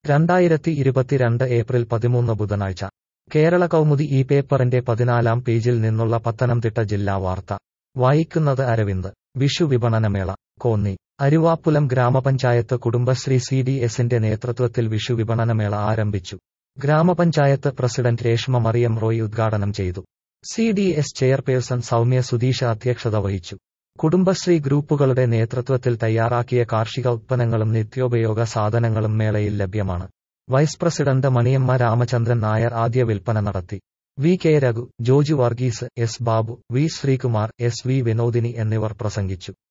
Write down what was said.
രണ്ടായിരത്തി ഇരുപത്തിരണ്ട് ഏപ്രിൽ പതിമൂന്ന് ബുധനാഴ്ച കേരള കൗമുദി ഈ പേപ്പറിന്റെ പതിനാലാം പേജിൽ നിന്നുള്ള പത്തനംതിട്ട ജില്ലാ വാർത്ത വായിക്കുന്നത് അരവിന്ദ് വിഷു വിപണനമേള കോന്നി അരുവാപ്പുലം ഗ്രാമപഞ്ചായത്ത് കുടുംബശ്രീ സി ഡി എസിന്റെ നേതൃത്വത്തിൽ വിഷു വിപണനമേള ആരംഭിച്ചു ഗ്രാമപഞ്ചായത്ത് പ്രസിഡന്റ് രേഷ്മ മറിയം റോയ് ഉദ്ഘാടനം ചെയ്തു C D S chairperson Soumya Sudheesha അധ്യക്ഷത വഹിച്ചു കുടുംബശ്രീ ഗ്രൂപ്പുകളുടെ നേതൃത്വത്തിൽ തയ്യാറാക്കിയ കാർഷിക ഉത്പന്നങ്ങളും നിത്യോപയോഗ സാധനങ്ങളും മേളയിൽ ലഭ്യമാണ് വൈസ് പ്രസിഡന്റ് മണിയമ്മ രാമചന്ദ്രൻ നായർ ആദ്യ വിൽപ്പന നടത്തി V K Raghu Joju Varghese S Babu V Sreekumar S V Vinodini എന്നിവർ പ്രസംഗിച്ചു